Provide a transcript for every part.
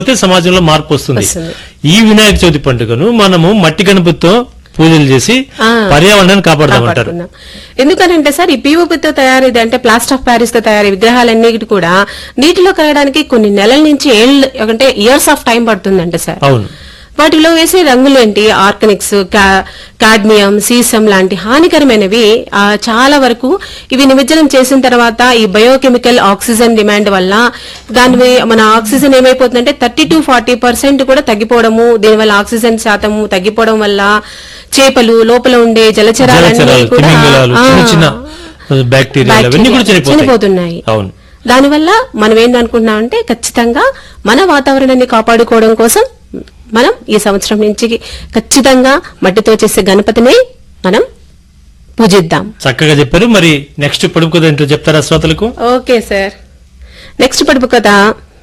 అయితే సమాజంలో మార్పు వస్తుంది వస్తుంది. ఈ వినాయక చవితి పండుగను మనము మట్టి గణపతితో పూజలు చేసి ఆ. పర్యావరణాన్ని కాపాడదామంటారు కాపాడుకున్నాం ఎందుకనంటే సార్ ఈ పీఓపితో తయారీది అంటే ప్లాస్టర్ ఆఫ్ ప్యారిస్ తో తయారీ విగ్రహాలన్నిటి కూడా నీటిలో కలగడానికి కొన్ని నెలల నుంచి ఏళ్ళు అంటే ఇయర్స్ ఆఫ్ టైం పడుతుందంట సార్ అవును వాటిలో వేసే రంగులేంటి ఆర్గనిక్స్ కాడ్మియం సీసం లాంటి హానికరమైనవి ఆ, చాలా వరకు ఇవి నిమజ్జనం చేసిన తర్వాత ఈ బయోకెమికల్ ఆక్సిజన్ డిమాండ్ వల్ల దాని మీ- మన ఆక్సిజన్ ఏమైపోతుందంటే థర్టీ టు ఫార్టీ పర్సెంట్ కూడా తగ్గిపోవడము దీనివల్ల ఆక్సిజన్ శాతం తగ్గిపోవడం వల్ల చేపలు లోపల ఉండే జలచరాలన్నీ జలచరాలు కూడా తిమింగలాలు ఆ, చిన్న చిన్న బ్యాక్టీరియాలు అవన్నీ కూడా బ్యాక్టీరియా చనిపోతాయి చనిపోతున్నాయి అవును దానివల్ల మనం ఏంటనుకుంటున్నామంటే ఖచ్చితంగా మన వాతావరణాన్ని కాపాడుకోవడం కోసం మనం ఈ సంవత్సరం నుంచి ఖచ్చితంగా మట్టితో చేసే గణపతిని మనం పూజిద్దాం చక్కగా చెప్పారు మరి నెక్స్ట్ పొడుపు కథ ఏంటో చెప్తారా శ్రోతలకు ఓకే సార్ నెక్స్ట్ పడుపు కదా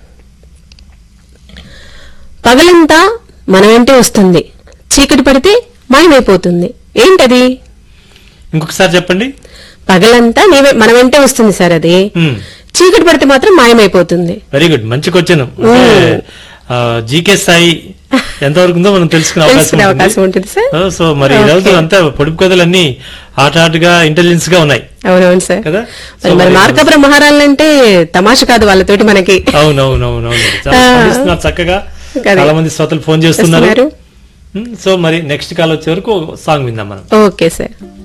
పగలంతా మన వెంటే వస్తుంది చీకటి పడితే మాయమైపోతుంది ఏంటది ఇంకొకసారి చెప్పండి పగలంతా నీవే మన వెంటే వస్తుంది సార్ అది చీకటి పడితే మాత్రం మాయమైపోతుంది వెరీ గుడ్ మంచి క్వశ్చన్ జీకే స్థాయి ఎంతవరకు ఉందో మనం తెలుసుకునే అవకాశం తెలుసుకునే ఉంటుంది. అవకాశం ఉంటుంది సార్ ఆ, సో మరి ఈ రోజు Okay. అంతా పొడుపు కథలన్నీ హాట్ హాట్ గా ఇంటెలిజెన్స్ గా ఉన్నాయి అవునవును సార్ కదా? మరి సో మరి మరి మార్కాపురం మహారాళ్ళంటే తమాష కాదు వాళ్ళతోటి మనకి అవునవునవునవును చాలా ఆ. స్పందిస్తున్నారు చక్కగా కదా. చాలా మంది శ్రోతలు ఫోన్ చేస్తున్నారు చేస్తున్నారు. ఉమ్, సో మరి నెక్స్ట్ కాల్ వచ్చే వరకు సాంగ్ విందాం మనం ఓకే సార్